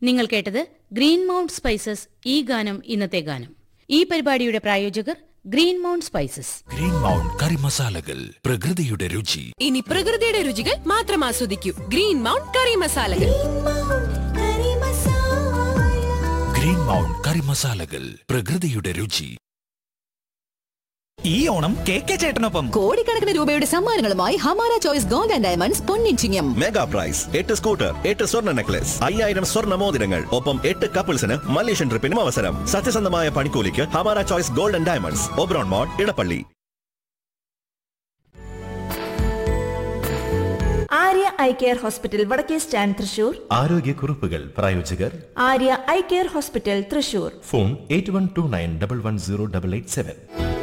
നിങ്ങൾ കേട്ടത് green Mount spices ഈ ഗാനം ഇന്നത്തെ ഗാനം ഈ പരിപാടിയുടെ പ്രായോജകർ Green Mount Spices Green Mount കറി മസാലകൾ പ്രകൃതിയുടെ രുചി ഇനി പ്രകൃതിയുടെ രുചികൾ മാത്രം ആസ്വദിക്കൂ ഗ്രീൻ മൗണ്ട് കറി മസാലകൾ ഗ്രീൻ മൗണ്ട് കറി മസാലകൾ പ്രകൃതിയുടെ രുചി ഈ ഓണം കെ കെ ചേട്ടനൊപ്പം കോടിക്കണക്കിന് രൂപയുടെ സമ്മാനങ്ങളുമായി Hamara Choice Gold and Diamonds പൊന്നിച്ചിങ്ങം മെഗാ പ്രൈസ് എട്ട് സ്കൂട്ടർ എട്ട് സ്വർണ്ണ നെക്ലസ് അയ്യായിരം സ്വർണ്ണ മോതിരങ്ങൾ ഒപ്പം എട്ട് കപ്പിൾസിന് മലേഷ്യൻ ട്രിപ്പിനും അവസരം സത്യസന്ധമായ പണിക്കൂലിക്ക് Hamara Choice Gold and Diamonds Oberon mall Edappally Arya eye care hospital വടക്കേ സ്റ്റാൻഡ് തൃശൂർ ആരോഗ്യക്കുറിപ്പുകൾ പ്രായോജകർ Arya eye care hospital Thrissur phone eight one two nine double one zero double eight seven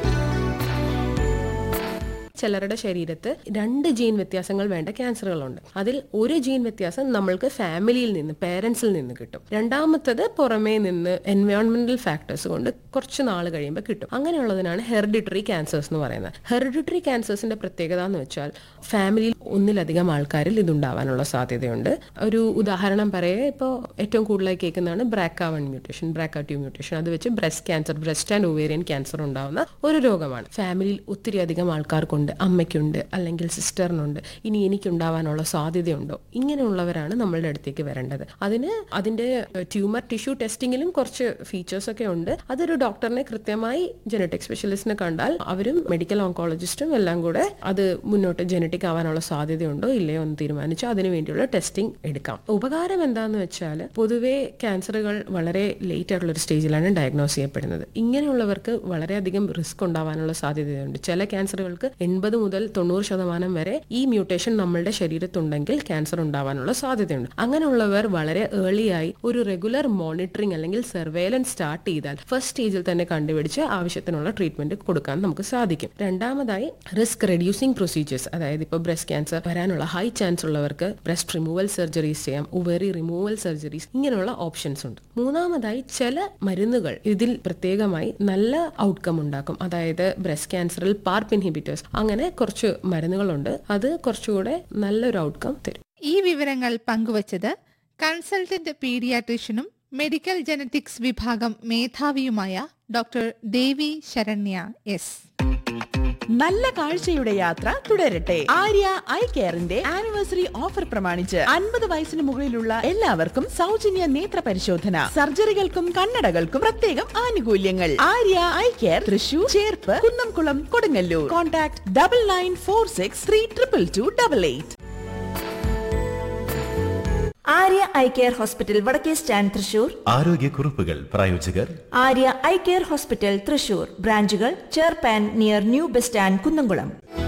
ചിലരുടെ ശരീരത്ത് രണ്ട് ജീൻ വ്യത്യാസങ്ങൾ വേണ്ട ക്യാൻസറുകളുണ്ട് അതിൽ ഒരു ജീൻ വ്യത്യാസം നമ്മൾക്ക് ഫാമിലിയിൽ നിന്ന് പേരൻസിൽ നിന്ന് കിട്ടും രണ്ടാമത്തത് പുറമേ നിന്ന് എൻവയോൺമെന്റൽ ഫാക്ടേഴ്സ് കൊണ്ട് കുറച്ച് നാൾ കഴിയുമ്പോൾ കിട്ടും അങ്ങനെയുള്ളതിനാണ് ഹെറിഡിറ്ററി ക്യാൻസേഴ്സ് എന്ന് പറയുന്നത് ഹെറിഡിറ്ററി ക്യാൻസേഴ്സിന്റെ പ്രത്യേകത എന്ന് വെച്ചാൽ ഫാമിലിയിൽ ഒന്നിലധികം ആൾക്കാരിൽ ഇതുണ്ടാവാനുള്ള സാധ്യതയുണ്ട് ഒരു ഉദാഹരണം പറയേ ഇപ്പോൾ ഏറ്റവും കൂടുതലായി കേൾക്കുന്നതാണ് BRCA one mutation BRCA two mutation അത് വെച്ച് breast cancer breast and ovarian cancer ഉണ്ടാവുന്ന ഒരു രോഗമാണ് ഫാമിലിയിൽ ഒത്തിരി അധികം ആൾക്കാർക്കുണ്ട് അമ്മയ്ക്കുണ്ട് അല്ലെങ്കിൽ സിസ്റ്ററിനുണ്ട് ഇനി എനിക്കുണ്ടാവാനുള്ള സാധ്യതയുണ്ടോ ഇങ്ങനെയുള്ളവരാണ് നമ്മളുടെ അടുത്തേക്ക് വരേണ്ടത് അതിന് അതിന്റെ ട്യൂമർ ടിഷ്യൂ ടെസ്റ്റിങ്ങിലും കുറച്ച് ഫീച്ചേഴ്സ് ഒക്കെ ഉണ്ട് അതൊരു ഡോക്ടറിനെ കൃത്യമായി ജനറ്റിക് സ്പെഷ്യലിസ്റ്റിനെ കണ്ടാൽ അവരും മെഡിക്കൽ ഓങ്കോളജിസ്റ്റും എല്ലാം കൂടെ അത് മുന്നോട്ട് ജനറ്റിക് ആവാനുള്ള സാധ്യതയുണ്ടോ ഇല്ലയോ എന്ന് തീരുമാനിച്ച് അതിനു വേണ്ടിയുള്ള ടെസ്റ്റിംഗ് എടുക്കാം ഉപകാരം എന്താന്ന് വെച്ചാൽ പൊതുവേ ക്യാൻസറുകൾ വളരെ ലേറ്റ് ആയിട്ടുള്ള ഒരു സ്റ്റേജിലാണ് ഡയഗ്നോസ് ചെയ്യപ്പെടുന്നത് ഇങ്ങനെയുള്ളവർക്ക് വളരെയധികം റിസ്ക് ഉണ്ടാവാനുള്ള സാധ്യതയുണ്ട് ചില ക്യാൻസറുകൾക്ക് എൺപത് മുതൽ തൊണ്ണൂറ് ശതമാനം വരെ ഈ മ്യൂട്ടേഷൻ നമ്മളുടെ ശരീരത്തുണ്ടെങ്കിൽ ക്യാൻസർ ഉണ്ടാവാനുള്ള സാധ്യതയുണ്ട് അങ്ങനെയുള്ളവർ വളരെ ഏർലി ആയി ഒരു റെഗുലർ മോണിറ്ററിംഗ് അല്ലെങ്കിൽ സർവേലൻസ് സ്റ്റാർട്ട് ചെയ്താൽ ഫസ്റ്റ് സ്റ്റേജിൽ തന്നെ കണ്ടുപിടിച്ച് ആവശ്യത്തിനുള്ള ട്രീറ്റ്മെന്റ് കൊടുക്കാൻ നമുക്ക് സാധിക്കും രണ്ടാമതായി റിസ്ക് റെഡ്യൂസിംഗ് പ്രൊസീജിയേഴ്സ് അതായത് ഇപ്പോൾ ബ്രസ്റ്റ് ക്യാൻസർ വരാനുള്ള ഹൈ ചാൻസ് ഉള്ളവർക്ക് ബ്രസ്റ്റ് റിമൂവൽ സർജറീസ് ചെയ്യാം ഉവറി റിമൂവൽ സർജറീസ് ഇങ്ങനെയുള്ള ഓപ്ഷൻസ് ഉണ്ട് മൂന്നാമതായി ചില മരുന്നുകൾ ഇതിൽ പ്രത്യേകമായി നല്ല ഔട്ട്കം ഉണ്ടാക്കും അതായത് ബ്രസ്റ്റ് ക്യാൻസറിൽ പാർപ്പ് ഇൻഹിബിറ്റേഴ്സ് അങ്ങനെ കുറച്ച് മരുന്നുകളുണ്ട് അത് കുറച്ചുകൂടെ നല്ലൊരു ഔട്ട്കം തരും ഈ വിവരങ്ങൾ പങ്കുവച്ചത് കൺസൾട്ടന്റ് പീഡിയാട്രീഷ്യനും മെഡിക്കൽ ജനറ്റിക്സ് വിഭാഗം മേധാവിയുമായ ഡോക്ടർ ദേവി ശരണ്യ എസ് നല്ല കാഴ്ചയുടെ യാത്ര തുടരട്ടെ ആര്യ ഐ കെയറിന്റെ ആനിവേഴ്സറി ഓഫർ പ്രമാണിച്ച് അൻപത് വയസ്സിന് മുകളിലുള്ള എല്ലാവർക്കും സൗജന്യ നേത്ര പരിശോധന സർജറികൾക്കും കണ്ണടകൾക്കും പ്രത്യേകം ആനുകൂല്യങ്ങൾ Arya eye care Thrissur Cherpu Kunnamkulam Kodungallur contact double nine four six three triple two double eight Arya eye care hospital വടക്കേ സ്റ്റാൻഡ് തൃശൂർ ആരോഗ്യക്കുറിപ്പുകൾ പ്രായോജകർ Arya eye care hospital Thrissur ബ്രാഞ്ചുകൾ ചേർപ്പാൻ near new bus stand Kunnamkulam